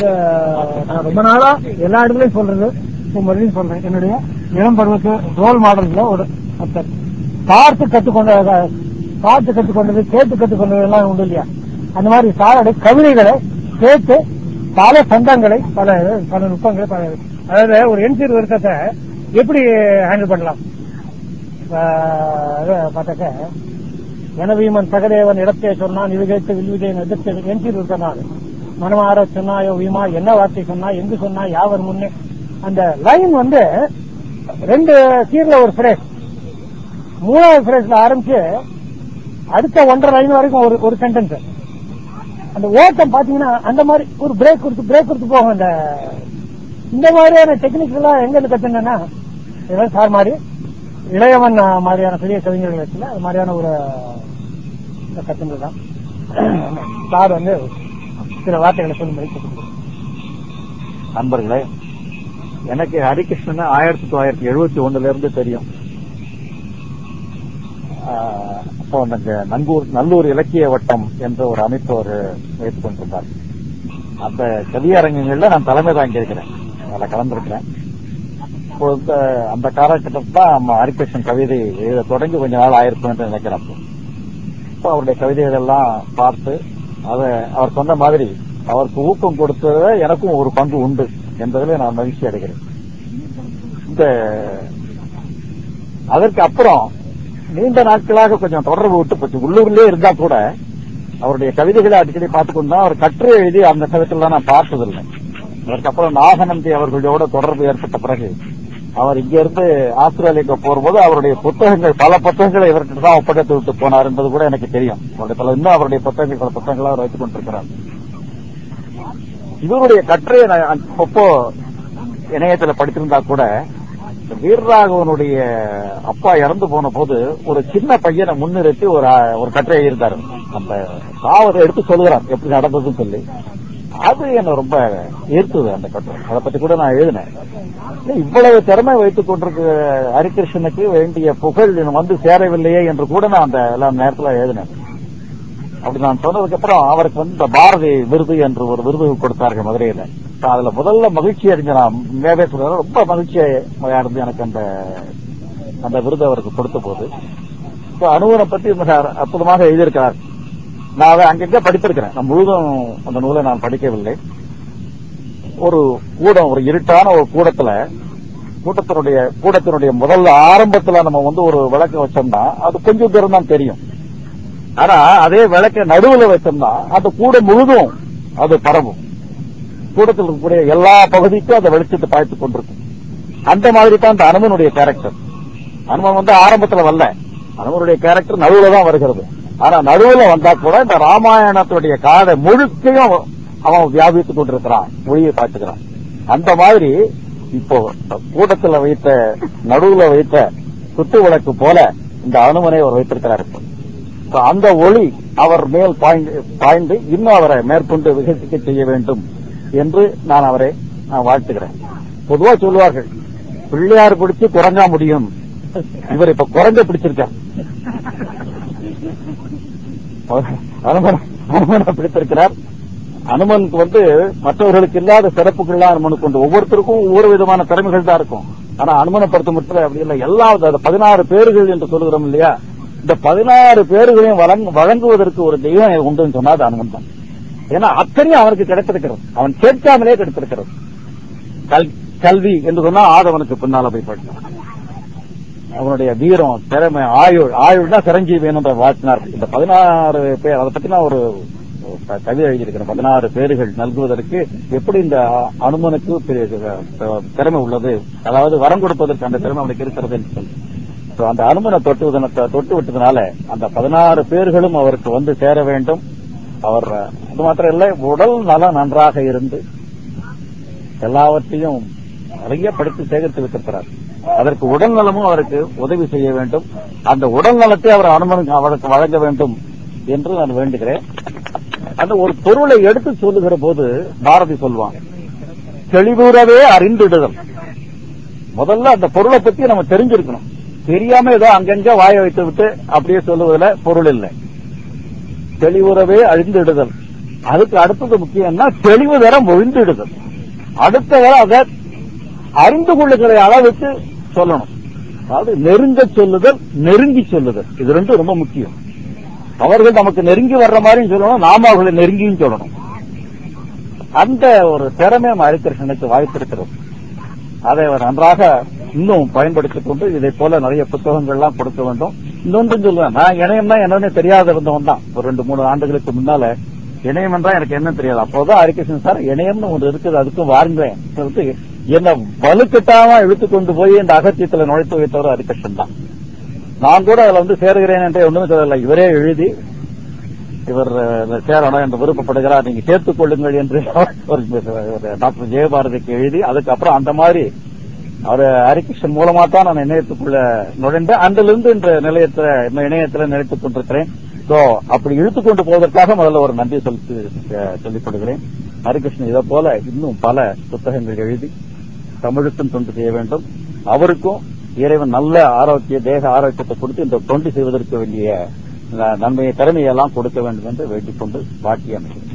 அஹ், நான் ரொம்ப நாளா எல்லா இடத்துலயும் சொல்றது இப்போ மறுபடியும் சொல்றேன் என்னுடைய இளம் பருவத்து ரோல் மாடல்ல ஒரு ஒருத்தர் பார்த்து கற்றுக்கொண்ட பார்த்து கற்றுக்கொண்டது கேட்டு கற்றுக்கொண்டது எல்லாம் உண்டு இல்லையா அந்த மாதிரி சாரோட கவிதைகளை கேட்டு பல சந்தங்களை பல பல நுட்பங்களை பல அதாவது ஒரு என்சீர் வருத்தத்தை எப்படி ஹேண்டில் பண்ணலாம் அஹ், பார்த்தாக்க எனவீமன் சகதேவன் இடத்தை சொன்னான் இது கேட்டு வில்விஜயன் எதிர்த்து என்சீர் சொன்னான் மனமாற சொன்னாயோ வீமா என்ன வார்த்தை சொன்னா எங்கு சொன்னா யாவர் முன்னே அந்த லைன் வந்து ரெண்டு சீர்ல ஒரு ஃப்ரேஸ் மூணாவது ஃப்ரேஸ்ல ஆரம்பிச்சு அடுத்த ஒன்றரை லைன் வரைக்கும் ஒரு ஒரு சென்டென்ஸ் அந்த ஓட்டம் பாத்தீங்கன்னா அந்த மாதிரி ஒரு பிரேக் கொடுத்து பிரேக் கொடுத்து போகும் அந்த இந்த மாதிரியான டெக்னிக்ஸ் எல்லாம் எங்க இருந்து கத்துனா ஏதாவது சார் மாதிரி இளையவன் மாதிரியான பெரிய கவிஞர்கள் இருக்குல்ல அது மாதிரியான ஒரு கத்துனது தான் சார் வந்து சில வார்த்தைகளை சொல்லும்படி கேட்டுக்கிறேன். நண்பர்களே எனக்கு ஹரிகிருஷ்ணன் ஆயிரத்தி தொள்ளாயிரத்தி எழுபத்தி ஒண்ணுல இருந்து தெரியும் ஆஹ் அப்போ அந்த நங்கூர் நல்லூர் இலக்கிய வட்டம் என்ற ஒரு அமைப்பு அவர் வைத்துக் கொண்டிருந்தார் அந்த கவியரங்கங்கள்ல நான் தலைமை தாங்கி இருக்கிறேன் அதில் கலந்திருக்கிறேன் இப்போ இந்த அந்த காலகட்டத்தில் தான் நம்ம ஹரிகிருஷ்ணன் கவிதை எழுத தொடங்கி கொஞ்ச நாள் ஆயிருக்கும் என்று நினைக்கிறேன் அப்போ. இப்போ அவருடைய கவிதைகள் எல்லாம் பார்த்து அதை அவர் சொன்ன மாதிரி அவருக்கு ஊக்கம் கொடுத்தத எனக்கும் ஒரு பங்கு உண்டு என்பதில் நான் மகிழ்ச்சி அடைகிறேன் இந்த அதற்கு அப்புறம் நீண்ட நாட்களாக கொஞ்சம் தொடர்பு விட்டு போச்சு உள்ளூர்லயே இருந்தா கூட அவருடைய கவிதைகளை அடிக்கடி பார்த்துக்கொண்டு தான் அவர் கட்டுரை எழுதி அந்த சமயத்தில் நான் பார்த்ததில்லை அதற்கப்புறம் நாகநந்தி அவர்களோட தொடர்பு ஏற்பட்ட பிறகு அவர் இங்க இருந்து ஆஸ்திரேலியாவுக்கு போகும்போது அவருடைய புத்தகங்கள் பல புத்தகங்களை இவர்கிட்ட தான் ஒப்படைத்து விட்டு போனார் என்பது கூட எனக்கு தெரியும் அவருடைய பல இன்னும் அவருடைய புத்தகங்கள் பல புத்தகங்களை அவர் வைத்துக் கொண்டிருக்கிறார் இவருடைய கட்டுரையை நான் அப்பப்போ இணையத்துல படிச்சிருந்தா கூட இந்த வீரராகவனுடைய அப்பா இறந்து போன போது ஒரு சின்ன பையனை முன்னிறுத்தி ஒரு ஒரு கட்டுரை எழுதியிருந்தாரு அந்த சாவதை எடுத்து சொல்லுகிறான் எப்படி நடந்ததுன்னு சொல்லி அது என்ன ரொம்ப ஈர்த்தது அந்த கட்டுரை அதை பத்தி கூட நான் எழுதினேன் இல்ல, இவ்வளவு திறமை வைத்துக் கொண்டிருக்க ஹரிகிருஷ்ணனுக்கு வேண்டிய புகழ் இன்னும் வந்து சேரவில்லையே என்று கூட நான் அந்த எல்லா நேரத்தில் எழுதினேன் அப்படி நான் சொன்னதுக்கு அப்புறம் அவருக்கு வந்து இந்த பாரதி விருது என்று ஒரு விருது கொடுத்தார்கள் மதுரையில இப்ப அதுல முதல்ல மகிழ்ச்சி அடைஞ்ச நான் மேவே சொல்றேன் ரொம்ப மகிழ்ச்சியா இருந்து எனக்கு அந்த அந்த விருது அவருக்கு கொடுத்த போது இப்போ அனுவனை பத்தி மிக அற்புதமாக எழுதியிருக்கிறார் நான் அதை அங்கங்க படித்திருக்கிறேன் நான் முழுதும் அந்த நூலை நான் படிக்கவில்லை ஒரு கூடம் ஒரு இருட்டான ஒரு கூடத்துல கூட்டத்தினுடைய கூடத்தினுடைய முதல்ல ஆரம்பத்துல நம்ம வந்து ஒரு விளக்கு வச்சோம்னா அது கொஞ்சம் தூரம் தான் தெரியும் ஆனா அதே விளக்க நடுவுல வச்சோம்னா அந்த கூடம் முழுதும் அது பரவும் கூடத்தில் இருக்கக்கூடிய எல்லா பகுதிக்கும் அந்த வெளிச்சத்தை பாய்த்துக் கொண்டிருக்கும் அந்த மாதிரி தான் இந்த அனுமனுடைய கேரக்டர் அனுமன் வந்து ஆரம்பத்துல வரல அனுமனுடைய கேரக்டர் நடுவுல தான் வருகிறது ஆனா நடுவுல வந்தா கூட இந்த ராமாயணத்துடைய காடை முழுக்கையும் அவன் வியாபித்துக் கொண்டிருக்கிறான் மொழியை பாத்துக்கிறான் அந்த மாதிரி இப்போ கூட்டத்துல வைத்த நடுவுல வைத்த குத்து விளக்கு போல இந்த அனுமனை அவர் வைத்திருக்கிறார் இப்போ இப்ப அந்த ஒளி அவர் மேல் பாய்ந்து பாய்ந்து இன்னும் அவரை மேற்கொண்டு விகசிக்க செய்ய வேண்டும் என்று நான் அவரை நான் வாழ்த்துகிறேன் பொதுவா சொல்லுவார்கள் பிள்ளையார் பிடிச்சு குரங்கா முடியும் இவர் இப்ப குரங்க பிடிச்சிருக்கார் அனுமன் அனுமனை பிடித்திருக்கிறார் அனுமனுக்கு வந்து மற்றவர்களுக்கு இல்லாத சிறப்புகள்லாம் அனுமனுக்கு உண்டு ஒவ்வொருத்தருக்கும் ஒவ்வொரு விதமான திறமைகள் தான் இருக்கும் ஆனா அனுமனை பொறுத்த மட்டும் அப்படி இல்லை எல்லா அந்த பதினாறு பேர்கள் என்று சொல்லுகிறோம் இல்லையா இந்த பதினாறு பேர்களையும் வழங்கு- வழங்குவதற்கு ஒரு தெய்வம் உண்டுன்னு சொன்னா அது அனுமன் தான் ஏன்னா அத்தனையும் அவனுக்கு கிடைத்திருக்கிறது அவன் கேட்காமலே கிடைத்திருக்கிறது கல்- கல்வி என்று சொன்னா ஆதவனுக்கு பின்னால போய் படித்தான் அவனுடைய வீரம் திறமை ஆயுள் ஆயுள்னா சிரஞ்சீவி என்ற வாழ்த்தினார் இந்த பதினாறு பேர் அதை பத்தி நான் ஒரு க- கவிதை எழுதியிருக்கிறேன் பதினாறு பேர்கள் நல்குவதற்கு எப்படி இந்த அனுமனுக்கு பெரிய தி- திறமை உள்ளது அதாவது வரம் கொடுப்பதற்கு அந்த திறமை அவனுக்கு இருக்கிறது என்று சொல்லி So, அந்த அனுமனை தொட்டு விதன- தொட்டு விட்டதுனால அந்த பதினாறு பேர்களும் அவருக்கு வந்து சேர வேண்டும் அவர் அது மாத்திரம் இல்லை உடல் நலம் நன்றாக இருந்து எல்லாவற்றையும் நிறைய படித்து சேகரித்து வைத்திருக்கிறார் அதற்கு உடல் நலமும் அவருக்கு உதவி செய்ய வேண்டும் அந்த உடல் நலத்தை அவர் அனுமனுக்கு அவருக்கு வழங்க வேண்டும் என்று நான் வேண்டுகிறேன் அந்த ஒரு பொருளை எடுத்து சொல்லுகிற போது பாரதி சொல்வான் தெளிவுறவே அறிந்திடுதல் முதல்ல அந்த பொருளை பத்தி நம்ம தெரிஞ்சிருக்கணும் தெரியாம ஏதோ அங்கங்க வாய வைத்து விட்டு அப்படியே சொல்லுவதில் பொருள் இல்லை தெளிவுறவே அழிந்திடுதல் அதுக்கு அடுத்தது முக்கியம்னா தெளிவு தர மொழிந்துடுதல் அடுத்த வர அதை அறிந்து கொள்ளுகிற அளவுக்கு சொல்லணும் அதாவது நெருங்க சொல்லுதல் நெருங்கி சொல்லுதல் இது ரெண்டும் ரொம்ப முக்கியம் அவர்கள் நமக்கு நெருங்கி வர்ற மாதிரியும் சொல்லணும் நாம அவர்களை நெருங்கியும் சொல்லணும் அந்த ஒரு திறமை நம்ம ஹரிகிருஷ்ணனுக்கு வாய்ப்பிருக்கிறது அதை அவர் நன்றாக இன்னும் பயன்படுத்திக் கொண்டு இதை போல நிறைய புத்தகங்கள்லாம் கொடுக்க வேண்டும் இன்னொன்றும் சொல்லுவேன் நான் இணையம்னா என்னன்னு தெரியாத இருந்தவன் தான் ஒரு ரெண்டு மூணு ஆண்டுகளுக்கு முன்னால இணையம் என்றா எனக்கு என்ன தெரியாது அப்போதான் ஹரிகிருஷ்ணன் சார் இணையம்னு ஒன்று இருக்குது அதுக்கும் வாருங்களேன் சொல்லிட்டு என்ன வலுக்கட்டாம இழுத்து கொண்டு போய் இந்த அகத்தியத்துல நுழைத்து வைத்தவர் ஹரிகிருஷ்ணன் தான் நான் கூட அதுல வந்து சேருகிறேன் என்றே ஒன்றும் சொல்லல இவரே எழுதி இவர் அஹ், சேரணும் என்று விருப்பப்படுகிறார் நீங்க சேர்த்துக் கொள்ளுங்கள் என்று ஒரு ஒரு டாக்டர் ஜெயபாரதிக்கு எழுதி அதுக்கப்புறம் அந்த மாதிரி அவர் ஹரிகிருஷ்ணன் மூலமா தான் நான் இணையத்துக்குள்ள நுழைந்தேன் அன்றிலிருந்து இந்த நிலையத்துல இந்த இணையத்துல நினைத்துக் கொண்டிருக்கிறேன் சோ அப்படி இழுத்துக் கொண்டு போவதற்காக முதல்ல ஒரு நன்றி சொல்லி அஹ், சொல்லிக் கொள்கிறேன் ஹரிகிருஷ்ணன் இதை போல இன்னும் பல புத்தகங்கள் எழுதி தமிழுக்கும் தொண்டு செய்ய வேண்டும் அவருக்கும் இறைவன் நல்ல ஆரோக்கிய தேக ஆரோக்கியத்தை கொடுத்து இந்த தொண்டு செய்வதற்கு வேண்டிய ந- நன்மையை திறமையெல்லாம் கொடுக்க வேண்டும் என்று வேண்டிக் கொண்டு வாக்கியம்